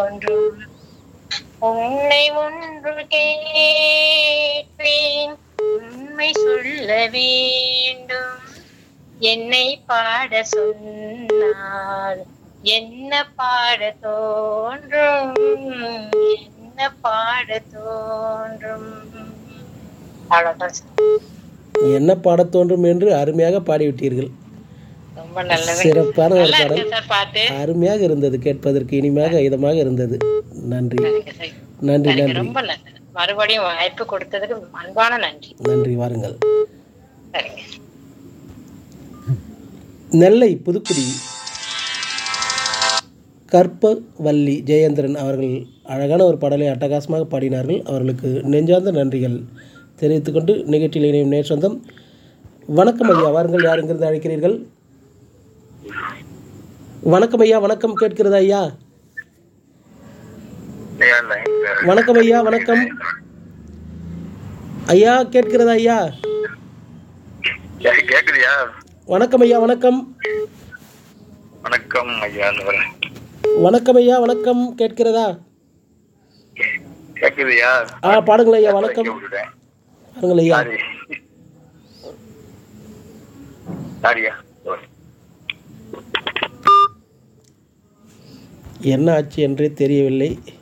ஒன்றும் உன்னை ஒன்று கேட்பேன் உண்மை சொல்ல வேண்டும் என்னை பாட சொன்னால் என்ன பாட தோன்றும் என்ன பாட தோன்றும் அவ்வளவுதான் சார். என்ன பாடத் தோன்றும் என்று அருமையாக பாடிவிட்டீர்கள் ரொம்ப நல்லது சிறப்பான ஒரு நல்லா பாடல் இருக்கு சார் பாட்டு அருமையாக இருந்தது கேட்பதற்கு இனிமையாக இதமாக இருந்தது நன்றி சரிங்க சார். நன்றி சரிங்க, நன்றி ரொம்ப நல்லது மறுபடியும் வாய்ப்பு கொடுத்ததுக்கு அன்பான நன்றி நன்றி வாருங்கள் சரிங்க நெல்லை புதுக்குடி கற்பவல்லி ஜெயேந்திரன் அவர்கள் அழகான ஒரு பாடலை அட்டகாசமாக பாடினார்கள் அவர்களுக்கு நெஞ்சார்ந்த நன்றிகள் தெரிவித்துக்கொண்டு நிகழ்ச்சியில் இணையும் நேர் சொந்தம் வணக்கம் ஐயா வாருங்கள் யார் எங்கிருந்து அழைக்கிறீர்கள் வணக்கம் ஐயா வணக்கம் கேட்கிறதா ஐயா வணக்கம் ஐயா வணக்கம் ஐயா கேட்கிறதா ஐயா கேக்குறியா வணக்கம் ஐயா வணக்கம் வணக்கம் ஐயா வணக்கம் ஐயா வணக்கம் கேட்கிறதா கேக்குறியா ஆ பாடுங்கள் ஐயா வணக்கம் பாருங்கள் ஐயா சாரி சாரியா என்ன ஆச்சு என்றே தெரியவில்லை